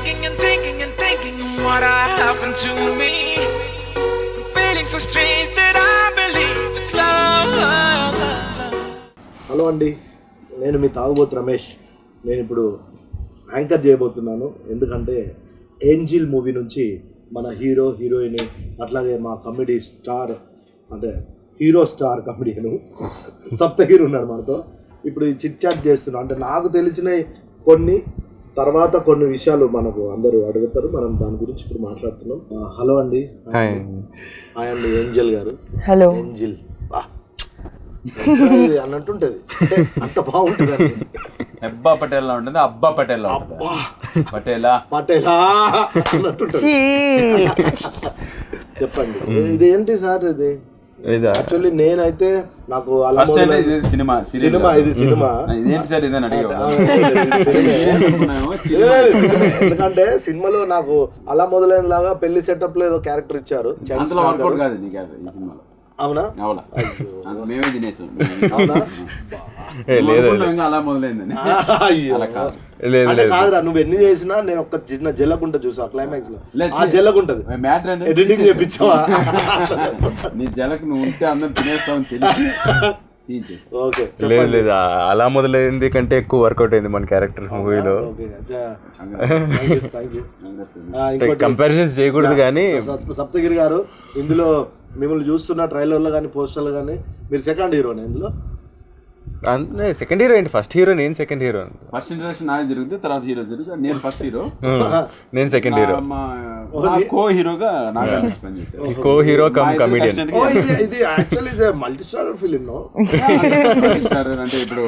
thinking and thinking and thinking what happened to me. I'm feeling so strange that I believe it's love. Hello అండి నేను మీ తాగుబోతు రమేష్ నేను ఇప్పుడు anchor చేయబోతున్నాను ఎందుకంటే ఏంజిల్ మూవీ నుంచి మన హీరో హీరోయిన్ అట్లాగే మా కమెడీ స్టార్ అంటే హీరో స్టార్ కమెడియన్ సప్తగిరి ఉన్నాడు మనతో ఇప్పుడు ఈ చిట్ చాట్ చేస్తున్నాం అంటే నాకు తెలిసిన కొన్ని తర్వాత కొన్ని విషయాలు మనకు అందరూ అడుగుతారు మనం దాని గురించి ఇప్పుడు మాట్లాడుతున్నాం ఆ, హలో అండి హాయ్ అండి ఏంజల్ గారు హలో ఏంజిల్ బా. అన్నట్టుంటది అంటే అంత బాగుంటుంది అండి హెబ్బా పటేల్ లా ఉంటుంది అబ్బా పటేల్ లా ఉంటుంది పటేలా పటేలా అన్నట్టుంటది చెప్పండి ఇది ఏంటి సార్ ఇది యాక్చువల్లీ నేనైతే నాకు అలా ఫస్ట్ మొదలై- ఇది సినిమా serial సినిమా కాదు. ఇది సినిమా ఇదేంటి సార్ ఇదని ఆ, అడిగావు ఇది సినిమా. ఏమనుకున్నావు? లేదు, లేదు, సినిమా. ఎందుకంటే సినిమాలో నాకు అలా మొదలైన లాగా పెళ్లి సెటప్ లో ఏదో క్యారెక్టర్ ఇచ్చారు చైల్డ్ అంతలో స్టార్ వర్కౌట్ గారు. కాదు నీకు అది ఈ సినిమాలో అవునా అవలా అది మేమే తినేసాం అవునా నువ్వు అనుకున్నావు ఇంకా అలా మొదలైందని అయ్యో. అలా కాదు అంటే కాదురా నువ్వు ఎన్ని చేసినా నేను ఒక చిన్న జల్లకుంట చూసా క్లైమాక్స్ లో లేదు. ఆ జల్లకుంటది మ్యాటర్ అంటే ఎడిటింగ్ చేపించావా నీ జలకు నువ్వు ఉంటే అందరం తినేస్తావు తెలిసి తీయించే ఓకే లేదు లేదు ఆ- అలా మొదలైంది కంటే ఎక్కువ వర్కౌట్ అయింది మన క్యారెక్టర్ మూవీలో ఓకే థ్యాంక్ యూ ఇంకోటి కంపారిజన్స్ చేయకూడదు కానీ సప్- సప్తగిరి గారు ఇందులో మిమ్మల్ని చూస్తున్న ట్రైలర్లో కానీ పోస్టర్లో కానీ మీరు సెకండ్ హీరోనే ఇందులో సెకండ్ హీరో ఏంటి ఫస్ట్ హీరో నేను సెకండ్ హీరో ఫస్ట్ ఇంట్రడక్షన్ నాది జరుగుతుంది తర్వాత హీరో జరుగుతుంది నేను ఫస్ట్ హీరో నేను సెకండ్ హీరో మా కో హీరోగా నాగా పని చేశారు కో హీరో కమ్ మా ఇద్దరు కమిడియన్ కష్టం ఓ, ఏంటి? ఇది ఇది యాక్చువల్లీ ఇది multi star film no star అంటే ఇప్పుడు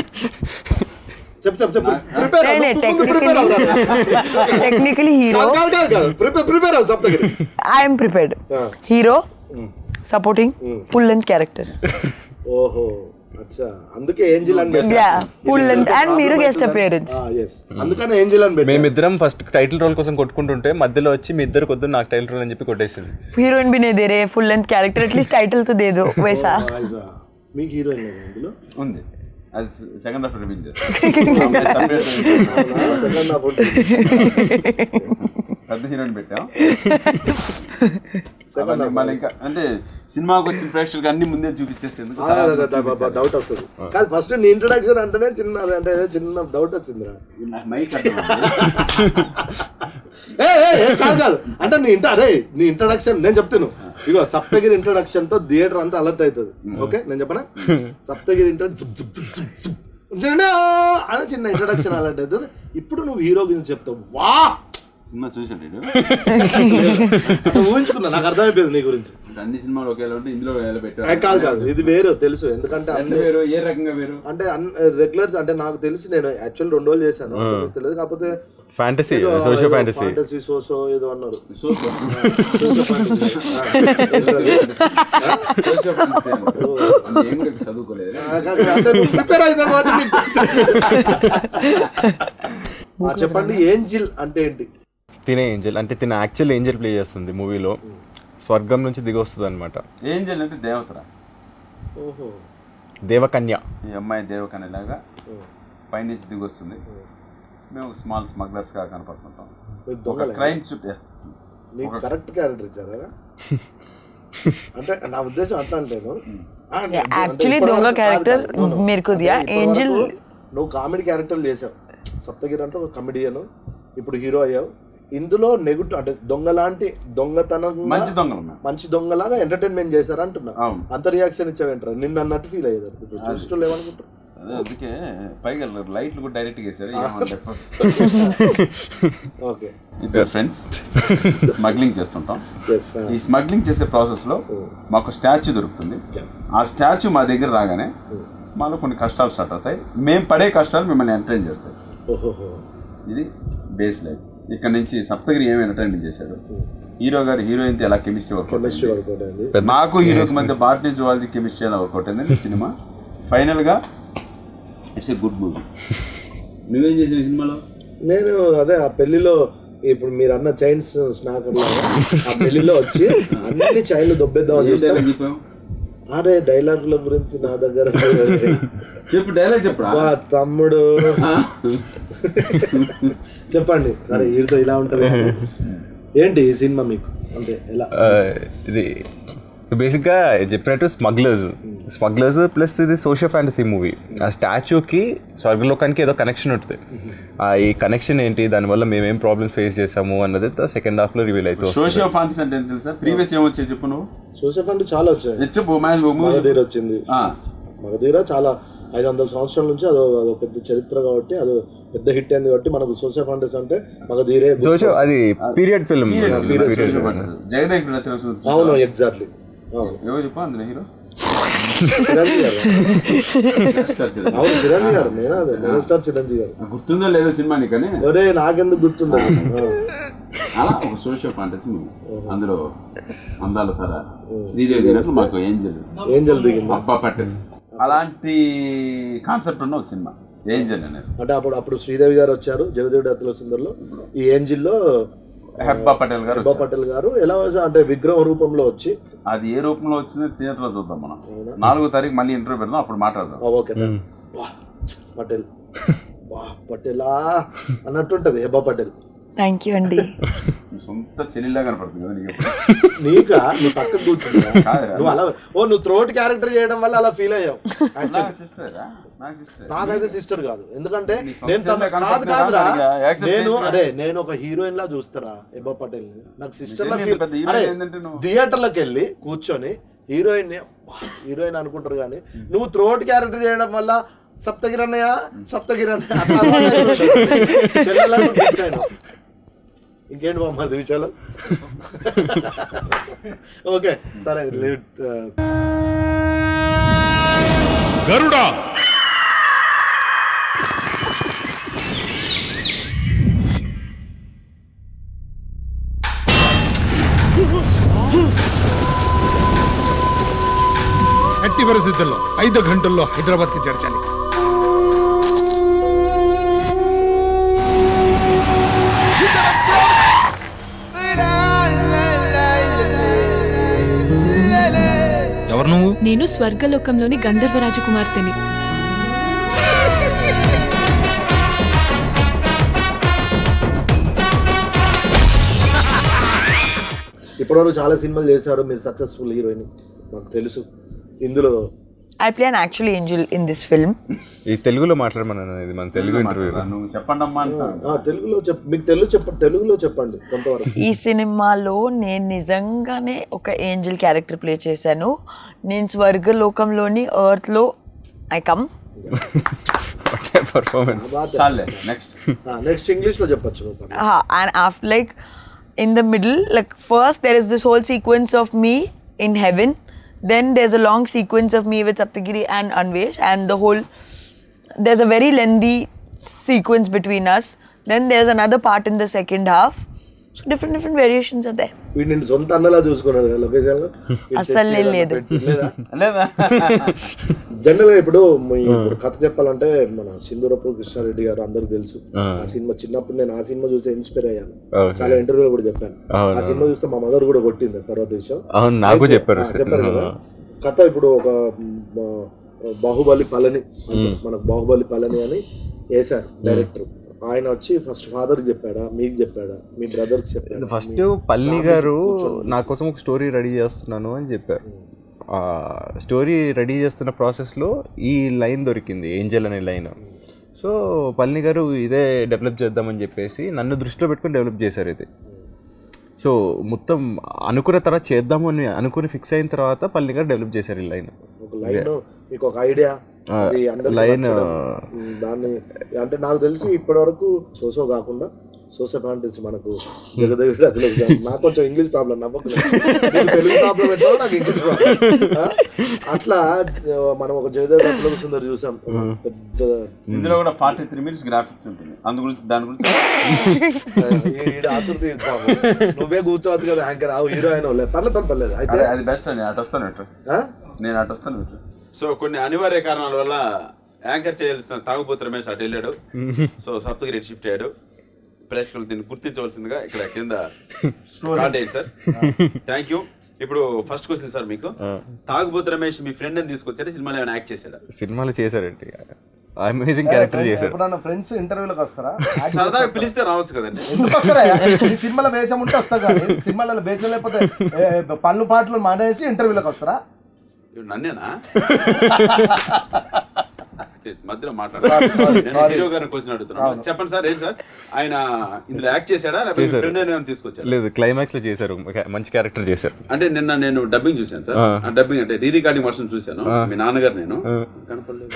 చెప్పు చెప్పు చెప్పు ప్రిపేర్ ప్రిపేర్ టెక్నికలీ హీరో కాదు కాదు కాదు ప్రిపేర్ ప్రిపేర్ అవ్వు Saptagiri I'm prepared hero supporting full length character ఓహో అచ్చా అందుకే ఏంజిల్ అని పెట్టారు. యా ఫుల్ లెంత్ అండ్ మీరు గెస్ట్ అపియరెన్స్ ఆ, yes. అందుకనే ఏంజిల్ అని పెట్టారు మేమిద్దరం ఫస్ట్ టైటిల్ రోల్ కోసం కొట్టుకుంటుంటే మధ్యలో వచ్చి మీ ఇద్దరు కొద్దు నాకు టైటిల్ రోల్ అని చెప్పి కొట్టేసింది హీరోయిన్ भी नहीं दे रहे full length character at least title तो दे दो वैसा Nice ఆ. మీకు హీరోయిన్ లేదా ఇందులో ఉంది అది second half reveal second half ఉంటుంది పెద్ద హీరోయిన్ పెట్టాం అవన్నీ మళ్ళీ ఇంకా అంటే సినిమాకి వచ్చిన ప్రేక్షకులకు అన్ని ముందే చూపించేసేందుకు డౌట్ వస్తుంది కాదు ఫస్ట్ నీ ఇంట్రొడక్షన్ అంటేనే చిన్న అది అంటే ఏదో చిన్న డౌట్ వచ్చిందిరా నాకు మైక్ అర్థం ఏ ఏ, ఏ, కాదు కాదు అంటే నీ ఇంట అరే నీ ఇంట్రడక్షన్ నేను చెప్తాను ఇగో సప్తగిరి ఇంట్రడక్షన్ తో థియేటర్ అంతా అలర్ట్ అవుతుంది ఓకే నేను చెప్పనా సప్తగిరి ఇంటర్ అని చిన్న ఇంట్రడక్షన్ అలర్ట్ అవుతుంది ఇప్పుడు నువ్వు హీరో గురించి చెప్తావు వా సినిమా చూసాడు వీడు. అసలు ఊహించుకున్నా నాకు అర్థమైపోయింది నీ గురించి అంటే అన్ని సినిమాలు ఒకేలా ఉంటే ఇందులో ఎలా ఏ, పెట్టారు కాదు కాదు ఇది వేరు తెలుసు ఎందుకంటే ఎంత అన్ని వేరు ఏ రకంగా వేరు అంటే రెగ్యులర్ అంటే నాకు తెలిసి నేను యాక్చువల్ రెండు రోజులు చేశాను తెలుసు తెలియదు కాకపోతే ఫ్యాంటసీ ఏదో- సోషల్ ఏదో ఫ్యాంటసీ fantasy, సోసో ఏదో అన్నారు సో సోషల్ fantasy. ఆ, ఏం కూడా చదువుకోలేదు ఆ, కాదు, అంటే నువ్వు ప్రిపేర్ అవుతావు కాబట్టి నీకు ఆ, చెప్పండి ఏంజిల్ అంటే ఏంటి తినే ఏంజల్ అంటే తిన యాక్చువల్ ఏంజల్ ప్లే చేస్తుంది మూవీలో స్వర్గం నుంచి దిగి వస్తుంది అనమాట ఏం చేయాలంటే దేవతరా ఓహో దేవకన్య ఈ అమ్మాయి దేవకనేలాగా పైనుంచి దిగి వస్తుంది మేము స్మాల్ స్మగ్లర్స్ గా కనపడుతుంటాం మీరు ఒక దొంగలే క్రైమ్ చుట్టూ నీకు కరెక్ట్ క్యారెక్టర్ ఇచ్చారా అంటే నా ఉద్దేశం అట్లా అంటేను ఆ, అంటే actually ఇప్పటివరకు దొంగ కాదు, character కాదు, no, no. మీరు కొద్దిగా అంటే ఇప్పటివరకు angel- నువ్వు కామెడీ క్యారెక్టర్లు చేసావు సప్తగిరి అంటే ఒక కమెడియన్ ఇప్పుడు హీరో అయ్యావు ఇందులో నెగిటివ్ అంటే దొంగ లాంటి దొంగతనం మంచి దొంగలు మేము మంచి దొంగలాగా ఎంటర్టైన్మెంట్ చేశారు అంటున్నా అవును. అంత రియాక్షన్ ఇచ్చావేంటారు నిన్ను అన్నట్టు ఫీల్ అయ్యేది ఇప్పుడు చూసేటోళ్ళు ఏమనుకుంటారు అదే అందుకే పైగా లైట్లు కూడా డైరెక్ట్ వేసారు ఓకే ఇద్దరు ఫ్రెండ్స్ స్మగ్లింగ్ చేస్తుంటాం ఎస్ ఈ స్మగ్లింగ్ చేసే ప్రాసెస్ లో మాకు స్టాచ్యూ దొరుకుతుంది ఆ స్టాచ్యూ మా దగ్గర రాగానే మాలో కొన్ని కష్టాలు స్టార్ట్ అవుతాయి మేము పడే కష్టాలు మిమ్మల్ని ఎంటర్టైన్ చేస్తాయి ఓహోహో ఇది బేస్ లైఫ్ ఇక్కడ నుంచి సప్తగిరి ఏమి ఎంటర్టైన్మెంట్ చేశాడు హీరో గారు హీరోయిన్ తో ఎలా కెమిస్ట్రీ కెమిస్ట్రీ వర్క్ వర్కౌట్ అయింది నాకు హీరోకి మధ్య బాట్ నుంచి వాళ్ళది కెమిస్ట్రీ ఎలా వర్కౌట్ అయింది సినిమా ఫైనల్ గా ఇట్స్ ఏ గుడ్ మూవీ నువ్వేం చేసిన ఈ సినిమాలో నేను అదే ఆ పెళ్లిలో ఇప్పుడు మీరు అన్న చైన్స్ స్నాకర్ లాగా ఆ పెళ్లిలో వచ్చి అన్ని చైన్లు దొబ్బేద్దామని ఏం చూస్తే డైలాగ్ చెప్పావు అరే డైలాగుల గురించి నా దగ్గర చెప్పు డైలాగ్ చెప్పురా వా తమ్ముడు చెప్పండి సరే వీడితో ఇలా ఉంటుంది ఏంటి ఈ సినిమా మీకు అంటే ఎలా ఆ, ఇది బేసిక్గా చెప్పినట్టు స్మగ్లర్స్ స్మగ్లర్స్ ప్లస్ ఇది సోషల్ ఫ్యాంటసీ మూవీ ఆ స్టాచ్యూకి స్వర్గలోకానికి ఏదో కనెక్షన్ ఉంటుంది ఆ ఈ కనెక్షన్ ఏంటి దానివల్ల మేము ఏం ప్రాబ్లమ్స్ ఫేస్ చేసాము అన్నది సెకండ్ హాఫ్లో రివీల్ అవుతుంది వస్తుంది. సోషియో ఫాంటసీ అంటే ఏంటి తెలుసా ప్రీవియస్ ఏమొచ్చాయి చెప్పు నువ్వు చూసే పండు చాలా వచ్చాయి ఇది చెప్పు మ్యాచ్ మగధీర వచ్చింది మగధీర చాలా ఐదు వందల సంవత్సరాల నుంచి అదో అదో పెద్ద చరిత్ర కాబట్టి అదో పెద్ద హిట్ అయింది కాబట్టి మనకు సోషల్ ఫండస్ అంటే మగధీరే గుర్తు సోషల్ అది పీరియడ్ ఫిల్మ్ పీరియడ్ జగదేక్ తెలుసు అవును ఎగ్జాక్ట్లీ అవును ఎవరు చెప్పు అందులో హీరో చిరంజీవి గారు అవును చిరంజీవి గారు నేను అదే మెగాస్టార్ చిరంజీవి గారు గుర్తుందో లేదో సినిమా నీకని ఒరే నాకెందుకు గుర్తుంది అలా ఒక సోషియో ఫాంటసీ మూవీ అందులో అందాల తర శ్రీదేవి దినకు మాకు ఏంజల్ ఏంజల్ దిగింది అబ్బా పట్టెల్ అలాంటి కాన్సెప్ట్ ఉన్న ఒక సినిమా ఏంజల్ అనేది అంటే అప్పుడు అప్పుడు శ్రీదేవి గారు వచ్చారు జగదేవుడి అతుల సుందర్లో ఈ ఏంజిల్లో హెబ్బా పటేల్ గారు బాబా పటేల్ గారు ఎలా వచ్చా- అంటే విగ్రహం రూపంలో వచ్చి అది ఏ రూపంలో వచ్చిందో థియేటర్ లో చూద్దాం మనం నాలుగో తారీఖు మళ్ళీ ఇంటర్వ్యూ పెడదాం అప్పుడు మాట్లాడదాం ఆ, ఓకే వా, పటేల్ వా పటేలా అన్నట్టుంటది హెబ్బా పటేల్ థ్యాంక్ యూ అండి మీ సొంత చెల్లిలా కనపడుతుంది కదా నీకు నీకా నువ్వు పక్కన కూర్చుంటా కాదురా. నువ్వు అలా ఓ నువ్వు త్రోట్ క్యారెక్టర్ చేయడం వల్ల అలా ఫీల్ అయ్యావు Actually, నాకు సిస్టరా నాకు సిస్టర్ నాకైతే సిస్టర్ కాదు ఎందుకంటే నీ నేను తన function లో కాదు కనపడుతుందా కాదురా అడిగా, accept నేను చేయించు. అరే నేను ఒక హీరోయిన్ లా చూస్తారా ఎబ్బా పటేల్ ని నాకు సిస్టర్ లా నిజంగా ఫీల్ పెద్ద heroine అరే ఏందంటే నువ్వు? థియేటర్లకు వెళ్ళి కూర్చొని హీరోయిన్ హీరోయిన్ అనుకుంటారు కానీ నువ్వు త్రోట్ క్యారెక్టర్ చేయడం వల్ల సప్తగిరి అన్నయ్య సప్తగిరి అన్నయ్య అట్లా అలవాటు అయిపోయింది. చెల్లెలా నువ్వు fix అయినావు. ఇంకేంటి బామ్మది విషయాలు ఓకే సరే leave it, uh, గరుడా ఎట్టి పరిస్థితుల్లో ఐదు గంటల్లో హైదరాబాద్ కి చేర్చాలి ఎవరు నువ్వు నేను స్వర్గలోకంలోని గంధర్వ రాజకుమార్తెని ఇప్పటివరకు చాలా సినిమాలు చేశారు మీరు సక్సెస్ఫుల్ హీరోయిన్ మాకు తెలుసు ఇందులో I play an actually angel in this film ఈ తెలుగులో మాట్లాడమన్నాను ఇది మన తెలుగు ఇంటర్వ్యూ నువ్వు చెప్పండి అమ్మా అంటున్నాను ఆ, తెలుగులో చెప్ మీకు తెలుగు చెప్పండి తెలుగులో చెప్పండి కొంతవరకు ఈ సినిమాలో నేను నిజంగానే ఒక ఏంజల్ క్యారెక్టర్ ప్లే చేశాను నేను స్వర్గలోకంలోని ఎర్త్లో ఐ కమ్ పర్ఫార్మెన్స్ చాలే నెక్స్ట్ నెక్స్ట్ ఇంగ్లీష్ లో చెప్పొచ్చు నువ్వు పర్లేదు. uh, and after like in the middle like first there is this whole sequence of me in heaven then there's a long sequence of me with saptagiri and anvesh and the whole there's a very lengthy sequence between us then there's another part in the second half so different different variations are there వీడు నిన్ను సొంత అన్నలా చూసుకున్నాడు కదా location లో అస్సలే లేదు. లేదా general గా ఇప్పుడు మీ- ఇప్పుడు కథ చెప్పాలంటే మన సింధూరపు కృష్ణారెడ్డి గారు అందరికి తెలుసు ఆ. ఆ సినిమా చిన్నప్పుడు నేను ఆ సినిమా చూసి ఇన్స్పైర్ అయ్యాను Okay. చాలా ఇంటర్వ్యూలో కూడా చెప్పాను అవును, ఆ సినిమా చూస్తే మా మదర్ కూడా కొట్టింది ఆ తర్వాత విషయం అవును నాకు అయితే- చెప్పారు ఆ, చెప్పారు కదా కథ ఇప్పుడు ఒక మ్, ఆ, బాహుబలి పళని మనకు బాహుబలి పళని అని వేశారు డైరెక్టర్ ఆయన వచ్చి ఫస్ట్ ఫాదర్ చెప్పాడా మీకు చెప్పాడా మీ బ్రదర్కి చెప్పాడా ఫస్ట్ పల్లి గారు నా కోసం ఒక స్టోరీ రెడీ చేస్తున్నాను అని చెప్పారు ఆ స్టోరీ రెడీ చేస్తున్న ప్రాసెస్లో ఈ లైన్ దొరికింది ఏంజల్ అనే లైన్ సో పల్లి గారు ఇదే డెవలప్ చేద్దామని చెప్పేసి నన్ను దృష్టిలో పెట్టుకొని డెవలప్ చేశారు ఇది సో మొత్తం అనుకున్న తర్వాత చేద్దాము అని అనుకుని ఫిక్స్ అయిన తర్వాత పల్లి గారు డెవలప్ చేశారు ఈ లైన్ ఒక లైన్ మీకు ఒక ఐడియా ఆ, అది అందరికీ line, నచ్చడం. ఆ, ఉమ్, దాన్ని అంటే నాకు తెలిసి ఇప్పటి వరకు సోసో కాకుండా సోసో ఫ్యాంటసీ మనకు జగదేవుడు అది నాకు కొంచెం ఇంగ్లీష్ ప్రాబ్లం నమ్మకం తెలుగు ప్రాబ్లం పెట్టావు నాకు ఇంగ్లీష్ ప్రాబ్లం అట్లా ఆ, మనం ఒక జగదేవుడు అతలకు సుందర్ చూసాం పెద్ద ఇందులో కూడా ఫార్టీ త్రీ మినిట్స్ గ్రాఫిక్స్ ఉంటుంది అందు గురించి దాని గురించి ఈడ ఆతుర్తి ఇస్తాము నువ్వే కూర్చోవచ్చు కదా యాంకర్ ఆవు హీరో అయిన వాళ్ళే పర్లేదు పర్లేదు, పర్లేదు అయితే అదే అది బెస్ట్ అని అటు వస్తాను ఇటు ఆ? నేను అటు వస్తాను ఇటు సో కొన్ని అనివార్య కారణాల వల్ల యాంకర్ చేయాల్సిన తాగుబోతు రమేష్ అటు వెళ్ళాడు సో సప్తగిరి షిఫ్ట్ అయ్యాడు ప్రేక్షకులు దీన్ని గుర్తించవలసిందిగా ఇక్కడ కింద కాంటాక్ట్ సార్ థ్యాంక్ యూ ఇప్పుడు ఫస్ట్ క్వశ్చన్ సార్ మీకు తాగుబోతు రమేష్ మీ ఫ్రెండ్ అని తీసుకొచ్చారు సినిమాలో ఏమైనా యాక్ట్ చేశాడా సినిమాలో చేశారండి అమేజింగ్ క్యారెక్టర్ చేశారు ఎప్పుడన్నా ఫ్రెండ్స్ ఇంటర్వ్యూలకు వస్తారా సరదాగా పిలిస్తే రావచ్చు కదండి ఎందుకు వస్తారా ఈ సినిమాలో వేషం ఉంటే వస్తా కానీ సినిమాలలో వేషం లేకపోతే ఏ, పళ్ళు పాటలు మానేసి ఇంటర్వ్యూలకు వస్తారా ఇవి నన్నేనా Please, మధ్యలో Sorry, sorry, మాట్లాడారు sorry. హీరో గారిని క్వశ్చన్ అడుగుతున్నాను చెప్పండి సార్ ఏం సార్ ఆయన ఇందులో యాక్ట్ చేశాడా లేకపోతే చేశారు. ఫ్రెండ్ అని తీసుకొచ్చారు లేదు క్లైమాక్స్ లో చేశారు మంచి క్యారెక్టర్ చేశారు అంటే నిన్న నేను డబ్బింగ్ చూశాను సార్ ఆ డబ్బింగ్ అంటే రీ రికార్డింగ్ వర్షన్ చూశాను మీ నాన్నగారు నేను కనపడలేదు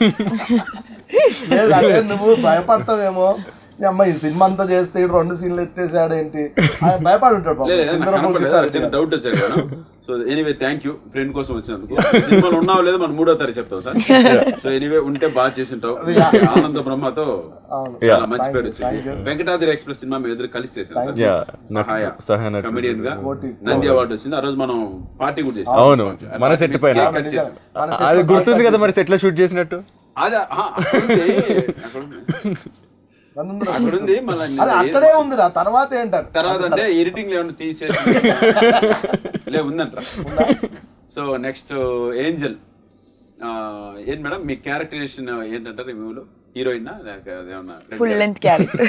లేదు అదే నువ్వు భయపడతావేమో ఈ అమ్మ ఈ సినిమా అంతా చేస్తే ఈడు రెండు సీన్లు ఎత్తేసాడు ఏంటి ఆయన భయపడి ఉంటాడు పాపం. లేదు, లేదు, నాకు సింగరపూర్ కనపడలేదు. పిస్తాడు చిన్న కదా. డౌట్ వచ్చాడు కదా so anyway thank you friend కోసం వచ్చినందుకు సినిమాలో ఉన్నావో లేదో మనం మూడో తారీఖు చెప్తావు సార్ సో ఎనీవే ఉంటే బాగా చేసి ఉంటావు ఆనంద బ్రహ్మతో అవును. చాలా మంచి పేరు వచ్చింది వెంకటాద్రి ఎక్స్ప్రెస్ సినిమా మేము ఎదురు కలిసి చేశాను సార్ Yeah, సహాయ సహాయ నటుడు. కమెడియన్ గా నంది అవార్డు వచ్చింది ఆ రోజు మనం పార్టీ కూడా చేసాం అవును మన సెట్ పైన Cake cut చేసాం. మన set అది లో గుర్తుంది బాగా కదా మరి సెట్ లో షూట్ చేసినట్టు అదే ఆహా, అక్కడ ఉంది, అక్కడ ఉంది. నందుందిరా. అక్కడ ఉంది మళ్ళీ అది అక్కడే ఉంది రా తర్వాత ఏంటారు తర్వాత అంటే ఎడిటింగ్ లో ఏమన్నా తీసేసి లే ఉందంట సో నెక్స్ట్ ఏంజల్ ఏంటి మేడం మీ క్యారెక్టరేషన్ ఏంటంటారు ఈ మూవీలో హీరోయిన్ లేక అదేమన్నా Full length character.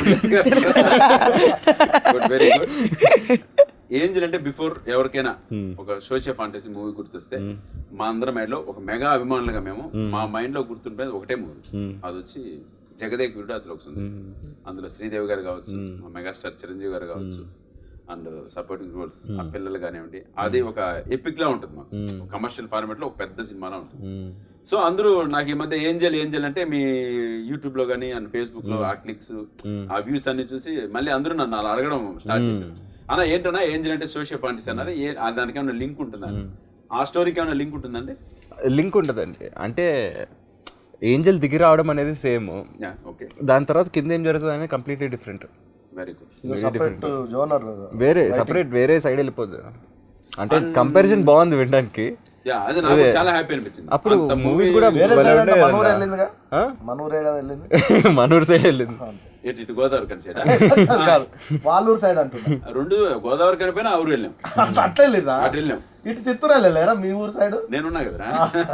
Very good angel అంటే బిఫోర్ ఎవరికైనా ఒక సోషియల్ ఫాంటసీ మూవీ గుర్తొస్తే మా అందరం మైండ్ లో ఒక మెగా అభిమానులుగా మేము మా మైండ్ లో గుర్తుండేది ఒకటే మూవీ అది వచ్చి జగదేక్ వీరుడు అతను వస్తుంది అందులో శ్రీదేవి గారు కావచ్చు మా మెగాస్టార్ చిరంజీవి గారు కావచ్చు అండ్ సపోర్టింగ్ రోల్స్ ఆ పిల్లలు కానివ్వండి అది ఒక ఎపిక్ లా ఉంటుంది మాకు కమర్షియల్ ఫార్మాట్ లో ఒక పెద్ద సినిమాలా ఉంటుంది సో అందరూ నాకు ఈ మధ్య ఏంజల్ ఏంజల్ అంటే మీ యూట్యూబ్ లో కానీ అండ్ ఫేస్బుక్ లో ఆ క్లిక్స్ ఆ వ్యూస్ అన్ని చూసి మళ్ళీ అందరూ నన్ను అలా అడగడం స్టార్ట్ చేశారు అన్న ఏంటన్నా ఏంజల్ అంటే సోషల్ ఫాంటసీ అన్నారు ఏ ఆ దానికి ఏమైనా లింక్ ఉంటుందా ఆ స్టోరీకి ఏమైనా లింక్ ఉంటుందండి లింక్ ఉండదండి అంటే ఏంజల్ దిగి రావడం అనేది సేమ్ ఓకే దాని తర్వాత కింద ఏం జరుగుతుంది అనేది కంప్లీట్లీ డిఫరెంట్ వెరీ గుడ్ ఇది సపరేట్ జోనర్ వేరే సపరేట్ వేరే సైడ్ వెళ్ళిపోద్ది అంటే కంపారిజన్ బాగుంది వినడానికి యా అది నాకు చాలా హ్యాపీ అనిపించింది అప్పుడు అంత మూవీస్ movie కూడా వేరే భలే సైడ్ అంటే ఉండేది మనూరు అన్న. వెళ్ళిందిగా ఆ? మనూరే కదా వెళ్ళింది మనూరు సైడ్ వెళ్ళింది ఏంటి ఇటు గోదావరి కని సైడ్ కాదు వాళ్ళూరు సైడ్ అంటున్నా రెండు గోదావరి కనిపోయినా ఆ ఊరు వెళ్ళాం అట్లా వెళ్ళిరా అటు వెళ్ళాం ఇటు చిత్తూరు వెళ్ళలేరా మీ ఊరు సైడ్ నేనున్నా కదరా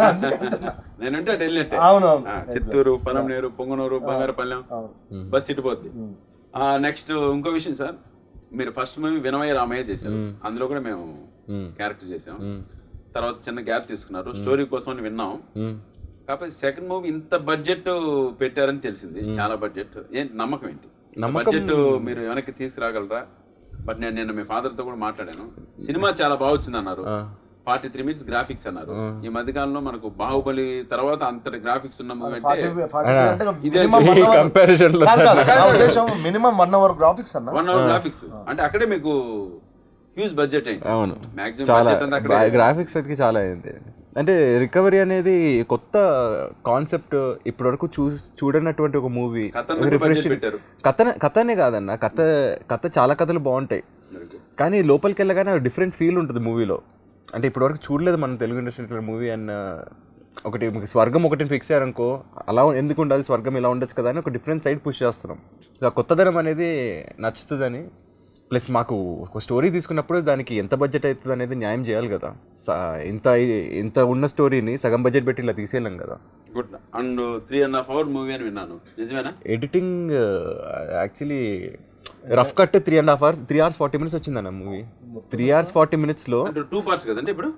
నేనంటే అటు వెళ్ళినట్టే అవునవును. ఆ, చిత్తూరు పనంనేరు పొంగనూరు బంగారపల్లెం అవును. బస్ ఇటు పోద్ది నెక్స్ట్ ఇంకో విషయం సార్ మీరు ఫస్ట్ మూవీ వినమయ్య రామయ్య చేశారు అందులో కూడా మేము క్యారెక్టర్ చేసాం తర్వాత చిన్న గ్యాప్ తీసుకున్నారు స్టోరీ కోసం అని విన్నాం కాకపోతే సెకండ్ మూవీ ఇంత బడ్జెట్ పెట్టారని తెలిసింది చాలా బడ్జెట్ ఏం నమ్మకం ఏంటి బడ్జెట్ మీరు వెనక్కి తీసుకురాగలరా బట్ నేను నిన్న మీ father తో కూడా మాట్లాడాను సినిమా చాలా బాగా వచ్చింది అన్నారు ఫార్టీ త్రీ మినిట్స్ గ్రాఫిక్స్ అన్నారు ఈ మధ్య కాలంలో మనకు బాహుబలి తర్వాత అంతటి గ్రాఫిక్స్ ఉన్న మూవీ అంటే ఇదే కంపారిజన్ లో మినిమం వన్ అవర్ గ్రాఫిక్స్ అన్న వన్ అవర్ గ్రాఫిక్స్ అంటే అక్కడే మీకు హ్యూజ్ బడ్జెట్ అయింది అవును మాక్సిమం చాలా బడ్జెట్ అంతా అక్కడే గ్రాఫిక్స్ అయితే చాలా అయింది అంటే రికవరీ అనేది కొత్త కాన్సెప్ట్ ఇప్పటి వరకు చూ చూడనటువంటి ఒక మూవీ కథను కూడా budget పెట్టారు. కథ కథనే కాదన్న కథ కథ చాలా కథలు బాగుంటాయి కానీ లోపలికి వెళ్ళగానే డిఫరెంట్ ఫీల్ ఉంటుంది మూవీలో అంటే ఇప్పటివరకు చూడలేదు మన తెలుగు ఇండస్ట్రీ మూవీ అన్న ఒకటి మీకు స్వర్గం ఒకటి ఫిక్స్ అయ్యారనుకో అలా ఎందుకు ఉండాలి స్వర్గం ఇలా ఉండొచ్చు కదా అని ఒక డిఫరెంట్ సైడ్ పుష్ చేస్తున్నాం సో ఆ కొత్తదనం అనేది నచ్చుతుందని ప్లస్ మాకు ఒక స్టోరీ తీసుకున్నప్పుడు దానికి ఎంత బడ్జెట్ అవుతుంది అనేది న్యాయం చేయాలి కదా స- ఇంత ఇంత ఉన్న స్టోరీని సగం బడ్జెట్ పెట్టి ఇలా తీసేయలేం కదా good and three and half hour movie అని విన్నాను నిజమేనా editing actually rough cut three and half hours three hours forty minutes వచ్చిందన్న మూవీ త్రీ అవర్స్ ఫార్టీ మినిట్స్లో అంటే టూ పార్ట్స్ కదండి ఇప్పుడు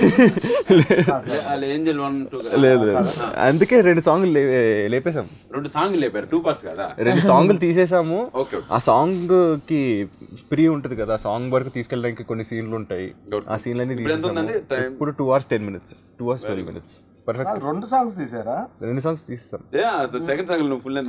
అలా ఏంజల్ వన్ టూ లేదు లేదు అందుకే రెండు సాంగ్లు లే- లేపేశాం రెండు సాంగ్ లేపారు టూ పార్ట్స్ కదా రెండు సాంగ్లు తీసేసాము ఓకే ఆ సాంగ్ కి ప్రీ ఉంటుంది కదా ఆ సాంగ్ వరకు తీసుకెళ్ళడానికి కొన్ని సీన్లు ఉంటాయి ఆ సీన్లన్నీ ఇప్పుడు ఎంత తీసేసాము ఉందండి టైం ఇప్పుడు two hours ten minutes two hours twelve minutes perfect రెండు సాంగ్స్ తీసారా రెండు సాంగ్స్ తీసేసాం సెకండ్ సాంగ్ నువ్వు ఫుల్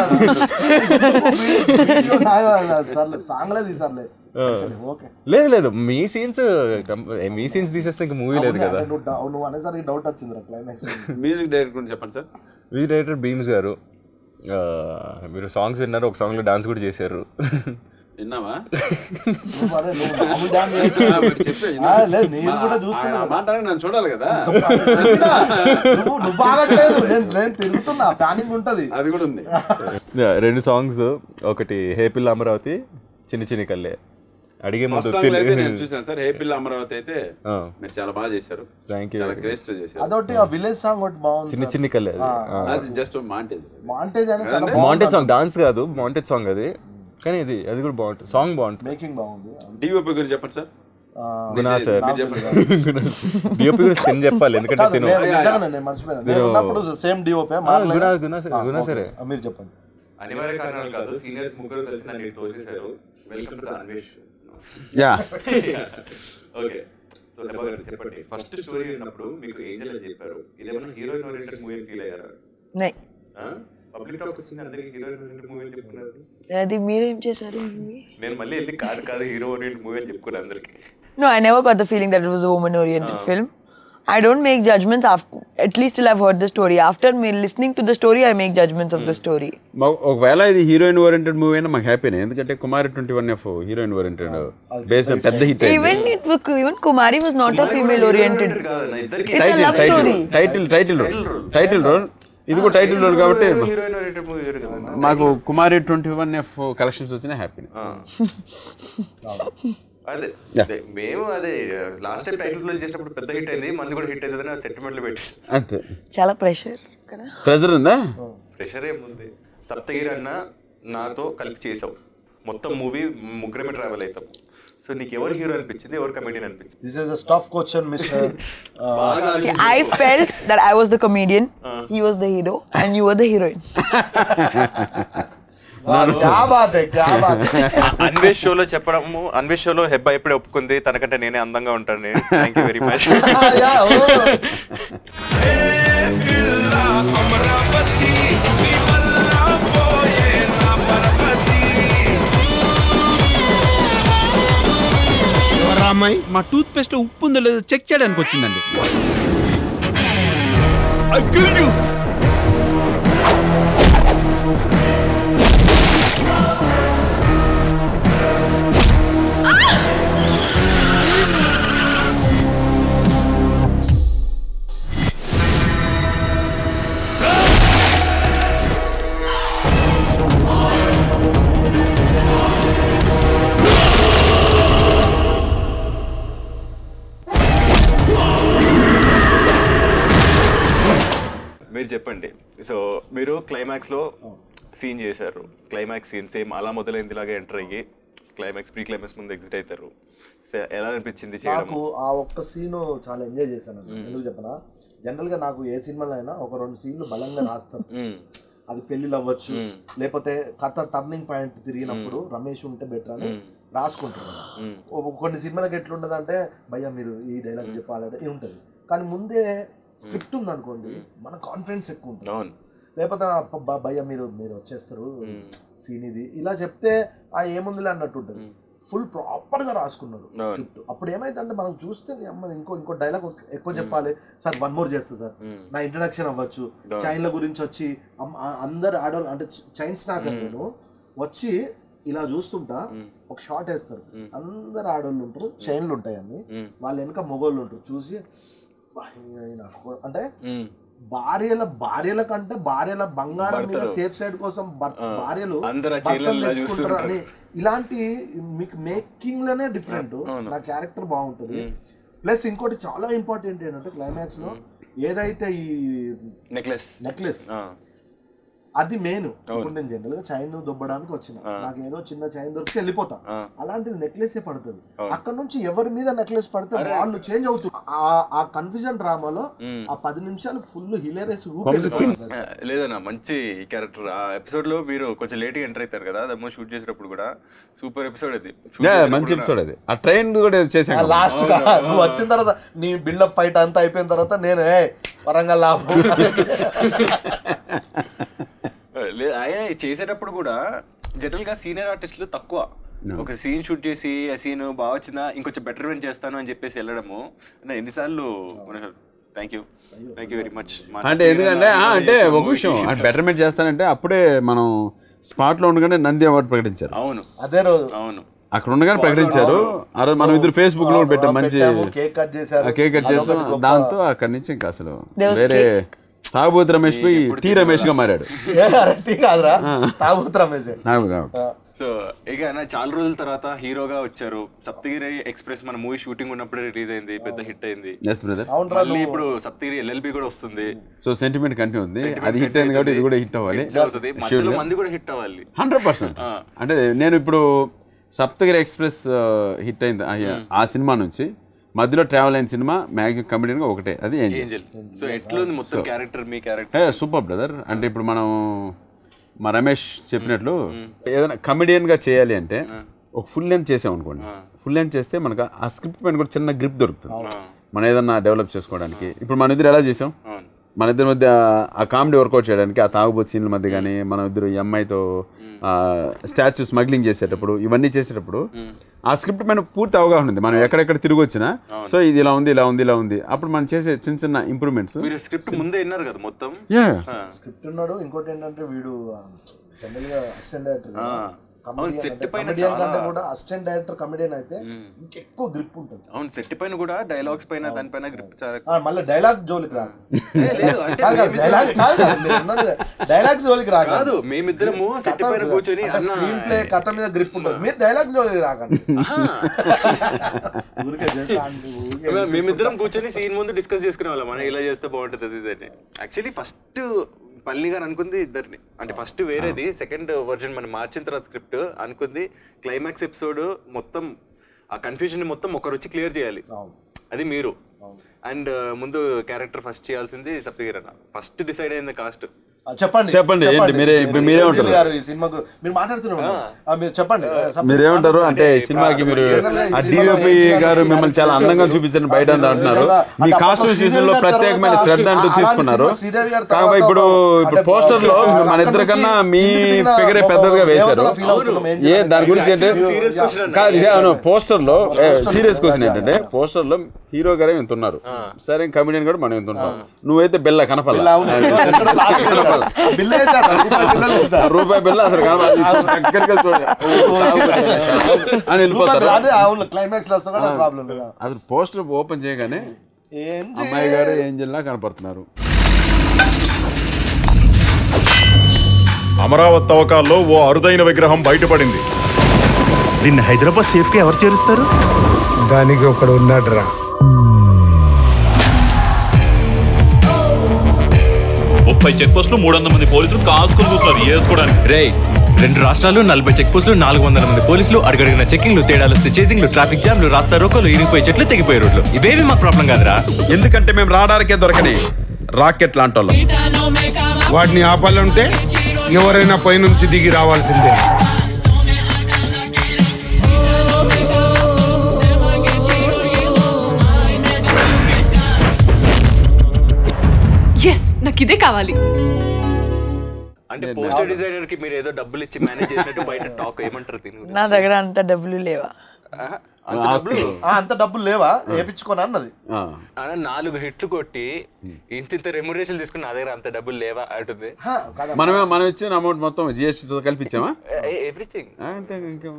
సర్లే సాంగ్లే తీసారులే ఓకే లేదు లేదు మీ సీన్స్ మీ సీన్స్ తీసేస్తే ఇంకా మూవీ లేదు కదా నువ్వు డౌ- నువ్వు అనేసరికి డౌట్ వచ్చింది క్లైమాక్స్ మ్యూజిక్ డైరెక్టర్ గురించి చెప్పండి సార్ వీ డైరెక్టర్ బీమ్స్ గారు ఆ, మీరు సాంగ్స్ విన్నారు ఒక సాంగ్లో డాన్స్ కూడా చేశారు విన్నావా నువ్వు అరే నువ్వు మామూలు dance చేయొచ్చు. ఆ, మరి చెప్పే, ఆ, లేదు నేను కూడా చూస్తున్నా ఆయన మాట్లాడి నన్ను చూడాలి కదా నువ్వు నువ్వు బాగట్లేదు నేను నేను తిరుగుతున్నా ప్లానింగ్ ఉంటది అది కూడా ఉంది Yeah, రెండు సాంగ్స్ ఒకటి హే పిల్ల అమరావతి చిన్ని చిన్ని కల్లే అడిగే ముందు First song లో అయితే నేను చూసాను సార్ హే పిల్ల అమరావతి అయితే ఆ. మీరు చాలా బాగా చేశారు థ్యాంక్ యూ చాలా గ్రేస్ తో చేశారు అదొకటి ఆ విలేజ్ సాంగ్ ఒకటి బాగుంది చిన్న సార్. చిన్ని కళ్ళే అది ఆ, అది జస్ట్ మాంటేజ్ మాంటేజ్ అని చాలా మాంటేజ్ సాంగ్ డాన్స్ కాదు మాంటేజ్ సాంగ్ అది కానీ ఇది అది కూడా బాగుంటుంది సాంగ్ బాగుంటుంది మేకింగ్ బాగుంది డిఓపి గురించి చెప్పండి సార్ ఆ, గునా సార్ మీరు చెప్పండి డిఓపి గురించి తిని చెప్పాలి ఎందుకంటే కాదు, తిను నేను నిజంగానే నేను మర్చిపోయాను నేను ఉన్నప్పుడు సేమ్ డిఓపే గునా గునా సరే గునా సరే మీరు చెప్పండి అనివార్య కారణాలు కాదు సీనియర్స్ ముగ్గురు కలిసి నన్ను తోసేశారు welcome to Anvesh yeah okay so దెబ్బ గారు చెప్పండి ఫస్ట్ స్టోరీ విన్నప్పుడు మీకు ఏంజల్ అని చెప్పారు ఇదేమన్నా హీరోయిన్ ఓరియంటెడ్ మూవీ ఫీల్ అయ్యారా నై పబ్లిక్ టాక్ వచ్చింది అందరికి హీరోయిన్ ఓరియంటెడ్ మూవీ అని చెప్పుకున్నారు అది మీరేం చేశారు ఈ movie? నేను మళ్ళీ వెళ్ళి కాదు కాదు హీరో ఓరియంటెడ్ మూవీ అని చెప్పుకున్నాను అందరికి No, I never got the feeling that it was a woman oriented film. I don't make judgments after, at least till I've heard the story. After me listening to the story, I make judgments of the story. మా- ఒకవేళ ఇది heroine oriented movie అయినా మాకు హ్యాపీనే ఎందుకంటే Kumari twenty one F heroine oriented base పెద్ద hit Even it was, even Kumari was not a female oriented. కాదన్న ఇద్దరికి It's a love story. Title title role title role ఇది కూడా టైటిల్ రోల్ కాబట్టి హీరోయిన్ ఓరియంటెడ్ మూవీ వేరు కదా మాకు Kumari twenty one F collections వచ్చినా హ్యాపీ అదే అదే, మేము అదే లాస్ట్ టైం టైటిల్ రిలీజ్ చేసినప్పుడు పెద్ద హిట్ అయింది మంది కూడా హిట్ అయింది సెంటిమెంట్లు పెట్టి అంతే Chala pressure. కదా ప్రెజర్ ఉందా ప్రెషర్ ఏముంది సప్తగిరి అన్న నాతో కలిపి చేసావు మొత్తం మూవీ ముగ్గురమే ట్రావెల్ అవుతాం సో నీకు ఎవరు హీరో అనిపించింది ఎవరు కమెడియన్ అనిపించింది this is a stuff question mister See, I felt that I was the comedian, he was the hero, and you were the heroine. క్యా బాత్ హై క్యా బాత్ హై అన్వేష్ షోలో చెప్పడము అన్వేష్ షోలో హెబ్బా ఇప్పుడే ఒప్పుకుంది తనకంటే నేనే అందంగా ఉంటాను thank you very much yeah ఓ అమరావతి నీ వల్ల పోయే నా పరపతి ఎవరా అమ్మాయి మా టూత్ పేస్ట్ లో ఉప్పు ఉందో లేదో చెక్ చేయడానికి వచ్చిందండి I kill you. మీరు చెప్పండి సో మీరు క్లైమాక్స్ లో సీన్ చేశారు క్లైమాక్స్ సీన్ సేమ్ అలా మొదలైంది ఇలాగే ఎంటర్ అయ్యి క్లైమాక్స్ ప్రీ క్లైమాక్స్ ముందు ఎగ్జిట్ అవుతారు సో ఎలా అనిపించింది చేయడం నాకు ఆ ఒక్క సీన్ చాలా ఎంజాయ్ చేశాను అన్న. ఎందుకు చెప్పనా జనరల్ గా నాకు ఏ సినిమాలో అయినా ఒక రెండు సీన్లు బలంగా రాస్తాను అది పెళ్లిలు అవ్వచ్చు లేకపోతే కథ టర్నింగ్ పాయింట్ తిరిగినప్పుడు రమేష్ ఉంటే బెటర్ అని రాసుకుంటారు కదా. ఒక- కొన్ని సినిమాలకు ఎట్లుంటది అంటే భయ్యా మీరు ఈ డైలాగ్ చెప్పాలంటే ఇది ఉంటుంది కానీ ముందే స్క్రిప్ట్ ఉంది అనుకోండి మన కాన్ఫిడెన్స్ ఎక్కువ ఉంటుంది అవును లేకపోతే "అబ్బ, బా- భయ్యా మీరు మీరు వచ్చేస్తారు సీన్ ఇది ఇలా చెప్తే ఆ ఏముందిలే అన్నట్టు ఉంటుంది ఫుల్ ప్రాపర్ గా రాసుకున్నాడు అవును. స్క్రిప్ట్ అప్పుడు ఏమైందంటే మనం చూస్తే నీ అమ్మ ఇంకో ఇంకో డైలాగ్ ఎక్కువ చెప్పాలి సార్ వన్ మోర్ చేస్తా సార్ నా ఇంట్రడక్షన్ అవ్వచ్చు చైన్ల గురించి వచ్చి అమ్మ- ఆ- అందరు ఆడవాళ్ళు అంటే చైన్ స్నాకర్ నేను వచ్చి ఇలా చూస్తుంటా ఒక షార్ట్ వేస్తారు అందరు ఆడవాళ్ళు ఉంటారు చైన్లు ఉంటాయి అన్ని వాళ్ళ వెనక మొగోళ్ళు ఉంటారు చూసి "బా, ఈయన కొ-" అంటే భార్యల భార్యల కంటే భార్యల బంగారం మీద సేఫ్ సైడ్ కోసం భర్త- భార్యలు అందరు ఆ భర్తలు చీరలలో తెచ్చుకుంటారు అని ఇలాంటి మీకు మేకింగ్ లోనే డిఫరెంట్ నా క్యారెక్టర్ బాగుంటుంది ప్లస్ ఇంకోటి చాలా ఇంపార్టెంట్ ఏంటంటే క్లైమాక్స్ లో ఏదైతే ఈ నెక్లెస్ నెక్లెస్ అది మెయిన్ ఇప్పుడు నేను జనరల్ గా చైన్ దొబ్బడానికి వచ్చిన నాకు ఏదో చిన్న చైన్ దొరికి వెళ్ళిపోతా అలాంటిది నెక్లెస్ ఏ పడుతుంది అక్కడ నుంచి ఎవరి మీద నెక్లెస్ పడితే వాళ్ళు చేంజ్ అవుతుంది ఆ- ఆ కన్ఫ్యూజన్ డ్రామాలో ఆ పది నిమిషాలు ఫుల్ హిలేరియస్ లేదన్నా మంచి క్యారెక్టర్ ఆ ఎపిసోడ్ లో మీరు కొంచెం లేట్ గా ఎంటర్ అవుతారు కదా అదమ్మో షూట్ చేసేటప్పుడు కూడా సూపర్ ఎపిసోడ్ అది Shoot Yeah, చేసేటప్పుడు మంచి కూడా- ఎపిసోడ్ అది ఆ ట్రైన్ కూడా చేసాం లాస్ట్ గా నువ్వు వచ్చిన తర్వాత నీ బిల్డప్ ఫైట్ అంతా అయిపోయిన తర్వాత నేను ఏ వరంగల్ లాభం లేదు ఆయన చేసేటప్పుడు కూడా జనరల్ గా సీనియర్ ఆర్టిస్టులు తక్కువ ఒక సీన్ షూట్ చేసి ఆ సీన్ బాగా వచ్చిందా ఇంకొంచెం బెటర్మెంట్ చేస్తాను అని చెప్పేసి వెళ్ళడము అంటే ఎన్నిసార్లు thank you thank you very much అంటే ఎందుకంటే ఆ, అంటే ఒక విషయం అంటే బెటర్మెంట్ చేస్తానంటే అప్పుడే మనం స్పాట్ లో ఉండగానే నంది అవార్డు ప్రకటించారు అవును అదే రోజు అవును అక్కడ ఉండగానే ప్రకటించారు ఆ రోజు మనం ఇద్దరు ఫేస్బుక్ లో పెట్టాం మంచి కేక్ కట్ చేశారు కేక్ కట్ చేస్తాం అదొకటి గొప్ప- దాంతో అక్కడి నుంచి ఇంకా అసలు There was వేరే తాగుబోతు రమేష్ పోయి టీ రమేష్ గా మారాడు ఏ, అరే, టీ కాదురా తాగుతు రమేష్ నాకు కాదు. సో ఇక అన్న చాలా రోజుల తర్వాత హీరోగా వచ్చారు సప్తగిరి ఎక్స్ప్రెస్ మన మూవీ షూటింగ్ ఉన్నప్పుడే రిలీజ్ అయింది పెద్ద హిట్ అయింది ఎస్ బ్రదర్ మళ్ళీ ఇప్పుడు సప్తగిరి ఎల్ఎల్బి కూడా వస్తుంది సో సెంటిమెంట్ కంటిన్యూ ఉంది అది హిట్ అయింది కాబట్టి ఇది కూడా హిట్ అవ్వాలి Hit అవుతుంది మధ్యలో మంది కూడా హిట్ అవ్వాలి హండ్రెడ్ పర్సెంట్ అంటే నేను ఇప్పుడు సప్తగిరి ఎక్స్ప్రెస్ హిట్ అయింది ఆ- ఆ సినిమా నుంచి మధ్యలో ట్రావెల్ అయిన సినిమా మ్యాక్సిమం కమెడీగా ఒకటే అది ఏంజల్ ఏంజల్ సో ఎట్లుంది మొత్తం క్యారెక్టర్ మీ క్యారెక్టర్ ఏ సూపర్ బ్రదర్ అంటే ఇప్పుడు మనం మా రమేష్ చెప్పినట్లు ఏదైనా కమెడియన్ గా చేయాలి అంటే ఒక ఫుల్ లెంత్ చేసాం అనుకోండి ఫుల్ లెంత్ చేస్తే మనకు ఆ స్క్రిప్ట్ పైన కూడా చిన్న గ్రిప్ దొరుకుతుంది మనం ఏదన్నా డెవలప్ చేసుకోవడానికి ఇప్పుడు మన ఇద్దరు ఎలా చేసాం మన ఇద్దరి మధ్య ఆ కామెడీ వర్కౌట్ చేయడానికి ఆ తాగుబోతు సీన్ల మధ్య కానీ మనం ఇద్దరు ఈ అమ్మాయితో స్టాచ్యూ స్మగ్లింగ్ చేసేటప్పుడు ఇవన్నీ చేసేటప్పుడు ఆ స్క్రిప్ట్ పైన పూర్తి అవగాహన ఉంది మనం ఎక్కడెక్కడ తిరిగి వచ్చినా సో ఇది ఇలా ఉంది ఇలా ఉంది ఇలా ఉంది అప్పుడు మనం చేసే చిన్న చిన్న ఇంప్రూవ్మెంట్స్ మీరు స్క్రిప్ట్ ముందే విన్నారు కదా మొత్తం స్క్రిప్ట్ ఉన్నాడు ఇంకోటి ఏంటంటే వీడు జనరల్ గా అసిస్టెంట్ డైరెక్టర్ అవును, set పైన కమెడియన్ చాలా- కంటే కూడా అసిస్టెంట్ డైరెక్టర్ కమెడియన్ అయితే ఇంకెక్కువ గ్రిప్ ఉంటుంది అవును సెట్ పైన కూడా డైలాగ్స్ పైన దానిపైన గ్రిప్ చాలా ఆ, మళ్ళీ డైలాగ్ జోలికి రా ఏ, లేదు అంటే డైలాగ్ కాదు కదా, మీరు ఉన్నది డైలాగ్ జోలికి రా కాదు మేమిద్దరము సెట్ పైన కూర్చొని అన్న స్క్రీన్ ప్లే కథ మీద గ్రిప్ ఉంటుంది మీరు డైలాగ్ జోలికి రాకండి ఊరికే చేస్తా అంటే ఊరికే మే- మేమిద్దరం కూర్చొని సీన్ ముందు డిస్కస్ చేసుకునే వాళ్ళం మనం ఇలా చేస్తే బాగుంటుంది అది ఇది అని యాక్చువల్లీ ఫస్ట్ పల్లి గారు అనుకుంది ఇద్దరిని అంటే ఫస్ట్ వేరేది సెకండ్ వర్జన్ మనం మార్చిన తర్వాత స్క్రిప్ట్ అనుకుంది క్లైమాక్స్ ఎపిసోడ్ మొత్తం ఆ కన్ఫ్యూజన్ మొత్తం ఒకరు వచ్చి క్లియర్ చేయాలి అది మీరు అండ్ ముందు క్యారెక్టర్ ఫస్ట్ చేయాల్సింది సప్తగిరి అన్న ఫస్ట్ డిసైడ్ అయింది కాస్ట్ ఆ, చెప్పండి చెప్పండి, ఏంటి? మీరే- చెప్పండి. మీరే ఏంటి ఉంటారు. గారు ఈ సినిమాకు మీరు మాట్లాడుతున్నారు ఆ, మీరు చెప్పండి మీరేమంటారు అంటే సినిమాకి మీరు ఆ డిఓపి గారు మిమ్మల్ని చాలా అందంగా చూపించండి బయట అంతా అంటున్నారు మీ కాస్ట్యూమ్స్ విషయంలో ప్రత్యేకమైన శ్రద్ధ అంటూ తీసుకున్నారు కాకపోతే ఇప్పుడు ఇప్పుడు పోస్టర్ లో మన ఇద్దరు కన్నా మీ ఫిగరే పెద్దదిగా వేశారు ఏ దాని గురించి అంటే serious question అన్న. కాదు ఇదే అవును పోస్టర్ లో సీరియస్ క్వశ్చన్ ఏంటంటే పోస్టర్ లో హీరో గారే ఇంత ఉన్నారు సరే కమెడియన్ కూడా మనం ఇంత ఉంటాం నువ్వైతే బెల్ల కనపల్ల బిల్ వేసాడు రూపాయి బిల్లు వేసాడు రూపాయి బిల్ల అసలు కనపడదు దగ్గరికి వెళ్ళి చూడండి. అని వెళ్ళిపోతారు అదే అవును క్లైమాక్స్ లో వస్తా కూడా ప్రాబ్లం లేదా అసలు పోస్టర్ ఓపెన్ చేయగానే ఏంటి అమ్మాయి గారు ఏంజల్లా కనపడుతున్నారు అమరావతి తవ్వకాల్లో ఓ అరుదైన విగ్రహం బయటపడింది దీన్ని హైదరాబాద్ సేఫ్గా ఎవరు చేరుస్తారు దానికి ఒకడు ఉన్నాడు రా ముప్పై చెక్ పోస్టులు మూడు వందల మంది పోలీసులు కాసుకొని చూస్తున్నారు వేసుకోవడానికి రే రెండు రాష్ట్రాలు నలభై చెక్ పోస్టులు నాలుగు వందల మంది పోలీసులు అడుగడిగిన చెకింగ్లు తేడాలు చేసింగ్లు ట్రాఫిక్ జామ్లు రాస్తా రోకోలు ఇరిగిపోయి చెట్లు తెగిపోయే రోడ్లు ఇవేవి మాకు ప్రాబ్లం కాదురా ఎందుకంటే మేము రావడానికే దొరకని రాకెట్ లాంటి వాళ్ళం వాటిని ఆపాలంటే ఎవరైనా పైనుంచి దిగి రావాల్సిందే ఎస్ నాకు ఇదే కావాలి అంటే పోస్టర్ డిజైనర్ కి మీరు ఏదో డబ్బులు ఇచ్చి మేనేజ్ చేసినట్టు బయట టాక్ ఏమంటారు దీని గురించి? నా దగ్గర అంత డబ్బులు లేవా ఆహా, అంత డబ్బులు ఆ, అంత డబ్బులు లేవా వేపించుకొని అన్నది ఆ. అన్న నాలుగు హిట్లు కొట్టి ఇంత ఇంత రెమ్యునరేషన్ తీసుకుని నా దగ్గర అంత డబ్బులు లేవా అంటుంది మనమే మనం ఇచ్చిన అమౌంట్ మొత్తం జిఎస్టీతో కల్పించామా ఎవ్రీథింగ్ ఆ, అంతే ఇంకా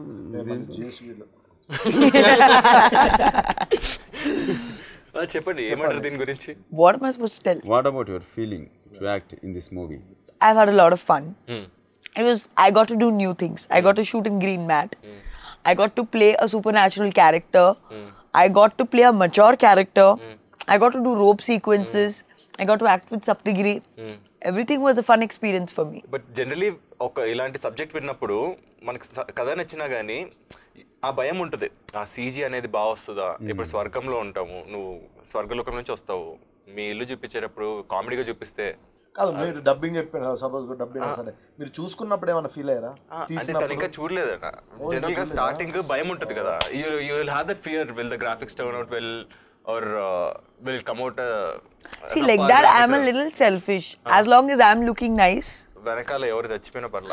చెప్పండి ఏమంటారు దీని గురించి What am I supposed to tell? What about your feeling to act in this movie I've had a lot of fun. It was I got to do new things. I got to shoot in green mat. I got to play a supernatural character. I got to play a mature character. I got to do rope sequences. I got to act with Saptagiri. Everything was a fun experience for me. But generally ఒక ఇలాంటి subject విన్నప్పుడు మనకి స- కథ నచ్చినా గానీ ఆ భయం ఉంటుంది ఆ సీజీ అనేది బాగా వస్తుందా ఇప్పుడు స్వర్గంలో ఉంటాము నువ్వు స్వర్గలోకం నుంచి వస్తావు మీ ఇల్లు చూపించేటప్పుడు కామెడీగా చూపిస్తే కాదు మీరు డబ్బింగ్ చెప్పారు సపోజ్ డబ్బింగ్ సరే మీరు చూసుకున్నప్పుడు ఏమైనా ఫీల్ అయ్యారా ఆ, అంటే తను ఇంకా చూడలేదట జనరల్ గా స్టార్టింగ్ భయం ఉంటుంది కదా you you will have that fear will the graphics turn out will or will come out See, like that, I'm a little selfish. As long as I'm looking nice. వెనకాల ఎవరు చచ్చిపోయినా పర్లా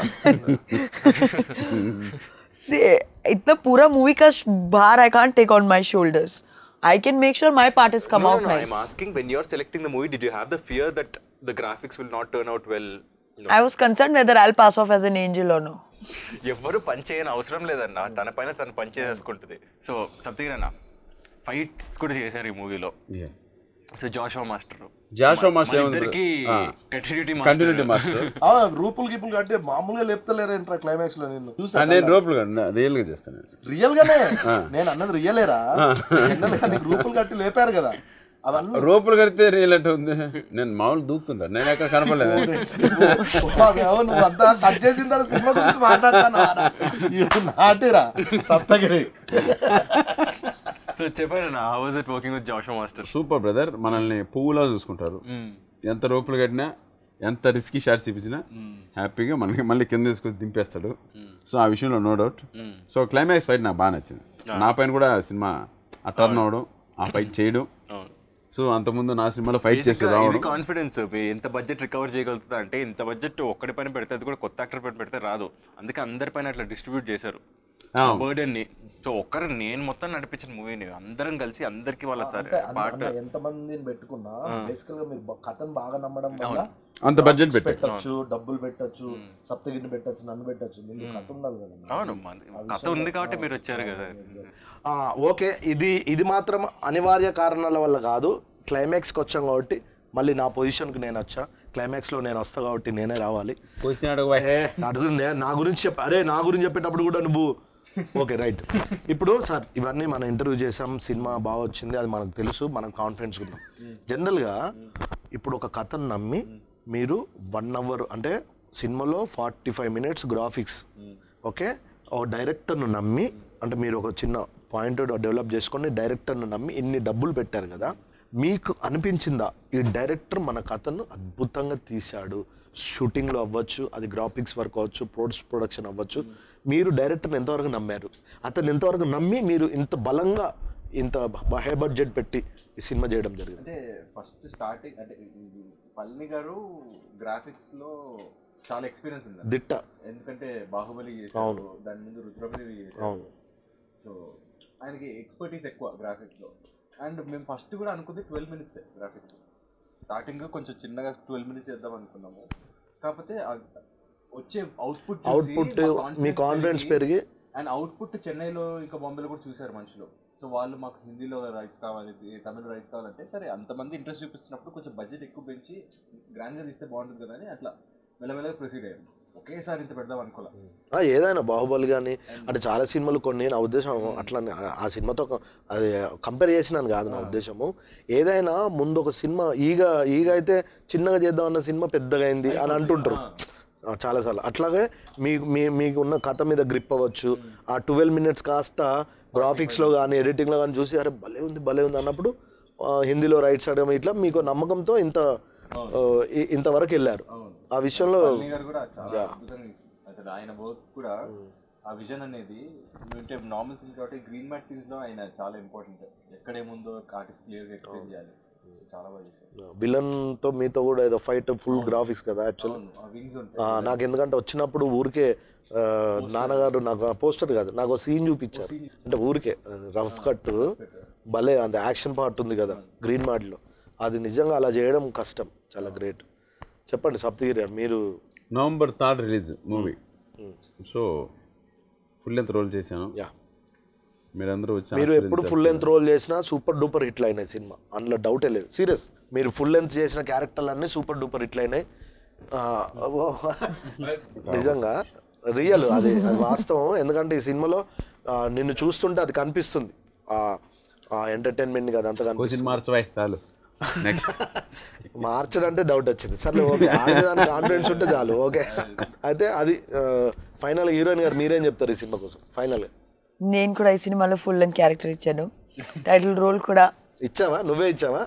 See, इतना पूरा movie का श- भार I can't take on my shoulders. I can make sure my part has come no, out no, no, nice. I'm asking when you're selecting the movie, did you have the fear that the graphics will not turn out well? No. I was concerned whether I'll pass off as an angel or no. ఎవ్వరు పని చేయని అవసరం లేదన్న తన పైన తను పని చేసుకుంటుంది సో సంథింగ్ అన్న ఫైట్స్ కూడా చేశారు ఈ మూవీలో so Joshua master Joshua master ఏముంది? ఇద్దరికి ఆ. Continuity Continuity master. ఆ, రూపులు గిప్పులు కట్టి మామూలుగా లేపుతలేరేంట్రా క్లైమాక్స్ లో నిన్ను ఆ, నేను రూపులు రియల్ గా చేస్తాను రియల్ గానే ఆ. నేను అన్నది రియలేరా జనరల్ గా నీకు రూపులు కట్టి లేపారు కదా అవన్నీ రూపులు కడితే రియల్ అంటే ఉంది నేను మామూలు దూకుతుంటా నేను ఎక్కడ కనపడలేదు బాగా నువ్వు అంతా కట్ చేసిన తర్వాత సినిమా గురించి మాట్లాడతాను నాటిరా సప్తగిరి సో చెప్పాను how was it working with Joshua master super brother మనల్ని పువ్వులా చూసుకుంటారు ఎంత రూపులు కట్టినా ఎంత రిస్కీ షాట్స్ ఇప్పించినా హ్యాపీగా మనకి మళ్ళీ కింద తీసుకొని దింపేస్తాడు సో ఆ విషయంలో no doubt so climax fight నాకు బాగా నచ్చింది నా పైన కూడా సినిమా ఆ టర్న్ అవడం ఆ ఫైట్ చేయడం సో అంతకుముందు నా సినిమాలో ఫైట్ చేసి ఇది రావడం కాన్ఫిడెన్స్ ఎంత బడ్జెట్ రికవర్ చేయగలుగుతుందా అంటే ఇంత బడ్జెట్ ఒక్కడి పైన పెడితే అది కూడా కొత్త యాక్టర్ పైన పెడితే రాదు అందుకే అందరి పైన అట్లా డిస్ట్రిబ్యూట్ చేశారు ఆ. బర్డెన్ ని సో ఒక్కరు నేను మొత్తం నడిపించిన మూవీని అందరం కలిసి అందరికి వాళ్ళ సార్ అంటే అన్న- పాట అన్న ఎంత మందిని పెట్టుకున్నా ఆ. బేసికల్ గా మీరు బ- కథను బాగా నమ్మడం వల్ల అంత budget graphics పెట్టారు. పెట్టొచ్చు డబ్బులు పెట్టొచ్చు సప్తగిరిని పెట్టొచ్చు నన్ను పెట్టొచ్చు మీకు కథ ఉండాలి కదా అవును మన- కథ ఉంది కాబట్టి మీరు వచ్చారు కదా ఆ, ఓకే ఇది ఇది మాత్రం అనివార్య కారణాల వల్ల కాదు క్లైమాక్స్కి వచ్చాం కాబట్టి మళ్ళీ నా పొజిషన్కి నేను వచ్చా క్లైమాక్స్లో నేను వస్తా కాబట్టి నేనే రావాలి Question అడుగు బాయ్. ఏ, అడుగు నే- నా గురించి చెప్ప అరే నా గురించి చెప్పేటప్పుడు కూడా నువ్వు ఓకే రైట్ ఇప్పుడు సార్ ఇవన్నీ మనం ఇంటర్వ్యూ చేసాం సినిమా బాగా వచ్చింది అది మనకు తెలుసు మనం కాన్ఫిడెన్స్ ఉన్నాం జనరల్గా ఇప్పుడు ఒక కథను నమ్మి మీరు వన్ అవర్ అంటే సినిమాలో forty five minutes graphics okay ఒక డైరెక్టర్ను నమ్మి అంటే మీరు ఒక చిన్న పాయింట్ డెవలప్ చేసుకొని డైరెక్టర్ను నమ్మి ఇన్ని డబ్బులు పెట్టారు కదా మీకు అనిపించిందా ఈ డైరెక్టర్ మన కథను అద్భుతంగా తీశాడు షూటింగ్లో అవ్వచ్చు అది గ్రాఫిక్స్ వర్క్ అవ్వచ్చు పోస్ట్ ప్రొడక్షన్ అవ్వచ్చు మీరు డైరెక్టర్ని ఎంతవరకు నమ్మారు అతను ఎంతవరకు నమ్మి మీరు ఇంత బలంగా ఇంత హై బడ్జెట్ పెట్టి ఈ సినిమా చేయడం జరిగింది అంటే ఫస్ట్ స్టార్టింగ్ అంటే ఇది పల్ని గారు గ్రాఫిక్స్ లో చాలా ఎక్స్పీరియన్స్ ఉంది దిట్ట. ఎందుకంటే బాహుబలి చేశారు అవును. దాని ముందు రుద్రపతి చేశారు అవును. సో ఆయనకి ఎక్స్పర్టీస్ ఎక్కువ గ్రాఫిక్స్ లో అండ్ మేము ఫస్ట్ కూడా అనుకుంది ట్వెల్వ్ మినిట్స్ గ్రాఫిక్స్ స్టార్టింగ్ కొంచెం చిన్నగా ట్వెల్వ్ మినిట్స్ చేద్దాం అనుకున్నాము కాకపోతే ఆ వచ్చే అవుట్పుట్ Output, మీ confidence పెరిగి అండ్ అవుట్పుట్ చెన్నైలో ఇంకా బాంబేలో కూడా చూశారు మనుషులు సో వాళ్ళు మాకు హిందీలో రైట్స్ కావాలి ఈ తమిళ రైట్స్ కావాలంటే సరే అంతమంది ఇంట్రెస్ట్ చూపిస్తున్నప్పుడు కొంచెం బడ్జెట్ ఎక్కువ పెంచి గ్రాండ్గా తీస్తే బాగుంటుంది కదా అని అట్లా మెల్లమెల్లగా ప్రొసీడ్ అయ్యారు ఒకేసారి ఇంత పెడదాం అనుకోలే ఆ, ఏదైనా బాహుబలి కానీ అంటే చాలా సినిమాలు కొన్ని నా ఉద్దేశం అట్లా ఆ సినిమాతో ఒక- అది కంపేర్ చేసినాను కాదు నా ఉద్దేశము ఏదైనా ముందు ఒక సినిమా ఈగ ఈగ అయితే చిన్నగా చేద్దాం అన్న సినిమా పెద్దగా అయింది అని అంటుంటారు ఆ, చాలాసార్లు అట్లాగే మీ మీ మీకు ఉన్న కథ మీద గ్రిప్ అవ్వచ్చు ఆ ట్వెల్వ్ మినిట్స్ కాస్త గ్రాఫిక్స్లో కానీ ఎడిటింగ్లో కానీ చూసి అరే భలే ఉంది భలే ఉంది అన్నప్పుడు ఆ, హిందీలో రైట్స్ ఆడడం ఇట్లా మీకు నమ్మకంతో ఇంత ఆ, ఇ- ఇంతవరకు వెళ్ళారు ఆ విషయంలో పల్లి గారు కూడా చాలా Yeah. అద్భుతంగా తీశారు. అసలు ఆయన వర్క్ కూడా ఆ విజన్ అనేది అంటే నార్మల్ సీన్స్ కాబట్టి గ్రీన్ మ్యాట్ సీన్స్ లో ఆయన చాలా ఇంపార్టెంట్ ఎక్కడేముందో ఆర్టిస్ట్ క్లియర్ గా ఎక్స్ప్లెయిన్ చేయాలి So, చాలా బాగా చేశారు విలన్ తో మీతో కూడా ఏదో ఫైట్ ఫుల్ గ్రాఫిక్స్ కదా యాక్చువల్ అవును, ఆ wings ఉంటాయి. నాకు ఎందుకంటే వచ్చినప్పుడు ఊరికే ఆ, నాన్నగారు నాకు పోస్టర్ కాదు నాకు సీన్ చూపించారు అంటే ఊరికే రఫ్ కట్ భలే అంత యాక్షన్ పార్ట్ ఉంది కదా గ్రీన్ లో అది నిజంగా అలా చేయడం కష్టం చాలా గ్రేట్ చెప్పండి సప్తగిరి గారు మీరు November third release movie so full length role చేశాను మీరందరూ వచ్చి మీరు ఎప్పుడు ఆశీర్వదించారు. ఫుల్ లెంత్ రోల్ చేసినా సూపర్ డూపర్ హిట్లు అయినాయి సినిమా అందులో డౌటే లేదు సీరియస్ మీరు ఫుల్ లెంత్ చేసిన క్యారెక్టర్లు అన్నీ సూపర్ డూపర్ హిట్లు అయినాయి ఆ, ఓ, నిజంగా రియల్ అది అది వాస్తవం ఎందుకంటే ఈ సినిమాలో ఆ, నిన్ను చూస్తుంటే అది కనిపిస్తుంది ఆ ఎంటర్టైన్మెంట్ కదా అంత క్వశ్చన్ మార్చవాయ్ చాలు నెక్స్ట్ మార్చడం అంటే డౌట్ వచ్చింది సర్లే ఓకే ఆడేదానికి కాన్ఫిడెన్స్ ఉంటే చాలు ఓకే అయితే అది ఫైనల్ హీరోయిన్ గారు మీరేం చెప్తారు ఈ సినిమా కోసం ఫైనల్ నేను కూడా ఈ సినిమాలో ఫుల్ లెంత్ క్యారెక్టర్ ఇచ్చాను టైటిల్ రోల్ కూడా ఇచ్చావా నువ్వే ఇచ్చావా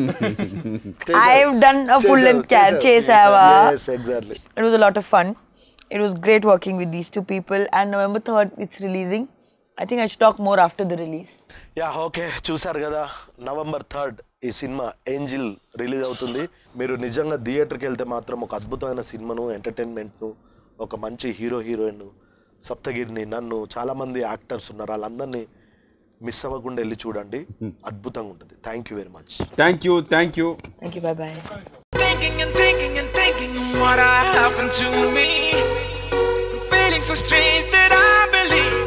I have done a full length character చేసావా yes exactly It was a lot of fun. It was great working with these two people. And November 3rd, it's releasing. I think I should talk more after the release. Yeah okay చూసారు కదా November third ఈ సినిమా angel release అవుతుంది మీరు నిజంగా థియేటర్కి వెళ్తే మాత్రం ఒక అద్భుతమైన సినిమాను ఎంటర్టైన్మెంట్ను ఒక మంచి హీరో హీరోయిన్ సప్తగిరిని నన్ను చాలామంది యాక్టర్స్ ఉన్నారు వాళ్ళందరినీ మిస్ అవ్వకుండా వెళ్ళి చూడండి అద్భుతంగా ఉంటుంది thank you very much thank you thank you Thank you. Bye bye. Thinking and thinking and thinking what happened to me. Feeling so strange that I believe